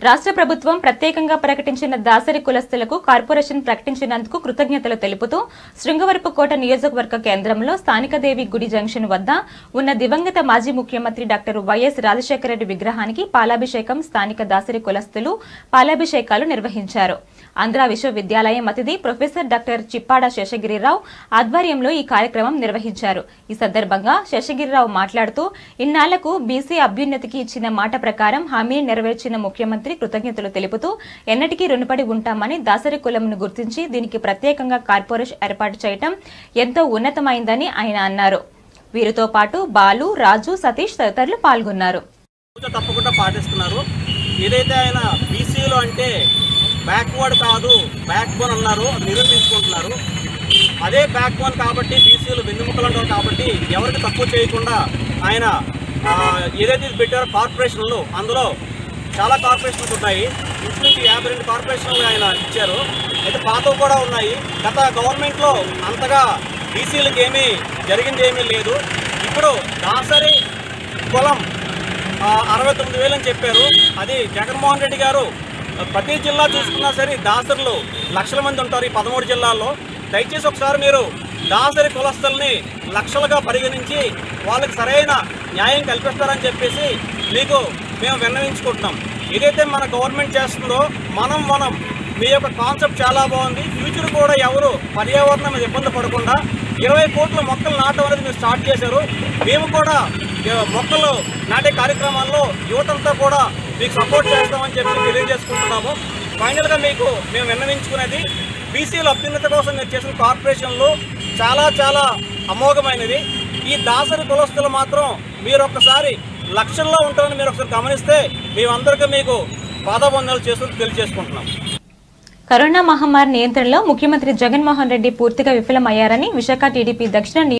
రాష్ట్ర ప్రభుత్వం ప్రత్యేకంగా ప్రకటించిన దాసరి కులస్తులకు కార్పొరేషన్ ప్రకటించినందుకు కృతజ్ఞతలు తెలుపుతూ శృంగవరపుకోట నియోజకవర్గ కేంద్రంలో స్థానికదేవి గుడి జంక్షన్ వద్ద ఉన్న దివంగత మాజీ ముఖ్యమంత్రి డాక్టర్ వైఎస్ రాజశేఖర రెడ్డి విగ్రహానికి పాలాభిషేకం స్థానిక దాసరి కులస్తులు పాలాభిషేకాలు నిర్వహించారు ఆంధ్ర విశ్వవిద్యాలయం అతిథి ప్రొఫెసర్ డాక్టర్ చిప్పాడ శేషగిరిరావు ఆధ్వర్యంలో ఈ కార్యక్రమం నిర్వహించారు ఈ సందర్భంగా శేషగిరిరావు మాట్లాడుతూ ఇన్నాళ్లకు బీసీ అభ్యున్నతికి ఇచ్చిన మాట ప్రకారం హామీని నెరవేర్చిన ముఖ్యమంత్రి కృతజ్ఞతలు తెలుపుతూ ఎన్నటికీ రుణపడి ఉంటామని దాసరి కులంను గుర్తించి దీనికి ప్రత్యేకంగా కార్పొరేషన్ ఏర్పాటు చేయటం ఎంతో ఉన్నతమైందని ఆయన అన్నారు వీరితో పాటు బాలు రాజు సతీష్ తదితరులు పాల్గొన్నారు పూజ తప్పకుండా పాటిస్తున్నారు ఏదైతే ఆయన బీసీలో అంటే బ్యాక్వర్డ్ కాదు బ్యాక్ బోన్ అన్నారు అది నిరూపించుకుంటున్నారు అదే బ్యాక్ బోన్ కాబట్టి బీసీలు వెన్నుముక్కలు అంటారు కాబట్టి ఎవరికి తక్కువ చేయకుండా ఆయన ఆ, ఏదైతే ఇది పెట్టారో కార్పొరేషన్లు అందులో చాలా కార్పొరేషన్స్ ఉన్నాయి ఇంచుమించు యాభై రెండు కార్పొరేషన్లు ఆయన ఇచ్చారు అయితే పాతవి కూడా ఉన్నాయి గత గవర్నమెంట్లో అంతగా బీసీలకు ఏమీ జరిగింది ఏమీ లేదు ఇప్పుడు దాసరి కులం ఆ, అరవై తొమ్మిది వేలు అని చెప్పారు అది జగన్మోహన్ రెడ్డి గారు ప్రతి జిల్లా చూసుకున్నా సరే దాసరులు లక్షల మంది ఉంటారు ఈ పదమూడు జిల్లాల్లో దయచేసి ఒకసారి మీరు దాసరి కులస్తుల్ని లక్షలుగా పరిగణించి వాళ్ళకి సరైన న్యాయం కల్పిస్తారని చెప్పేసి మీకు మేము విన్నవించుకుంటున్నాం ఏదైతే మన గవర్నమెంట్ చేస్తుందో మనం మనం మీ యొక్క కాన్సెప్ట్ చాలా బాగుంది ఫ్యూచర్ కూడా ఎవరు పర్యావరణం మీద ఇబ్బంది పడకుండా ఇరవై కోట్ల మొక్కలు నాటం అనేది మీరు స్టార్ట్ చేశారు మేము కూడా ఏ, మొక్కలు నాటే కార్యక్రమాల్లో యువతంతా కూడా మీకు సపోర్ట్ చేస్తామని చెప్పి తెలియజేసుకుంటున్నాము ఫైనల్గా మీకు మేము విన్నవించుకునేది బీసీల అభ్యున్నత కోసం మీరు చేసిన కార్పొరేషన్లు చాలా చాలా అమోఘమైనవి ఈ దాసరి కులస్తులు మాత్రం మీరు ఒక్కసారి లక్షల్లో ఉంటారని మీరు ఒకసారి గమనిస్తే మేమందరికీ మీకు పాదబంధాలు చేస్తూ తెలియజేసుకుంటున్నాం కరోనా మహమ్మారి నియంత్రణలో ముఖ్యమంత్రి జగన్మోహన్ రెడ్డి పూర్తిగా విఫలమయ్యారని విశాఖ టీడీపీ దక్షిణ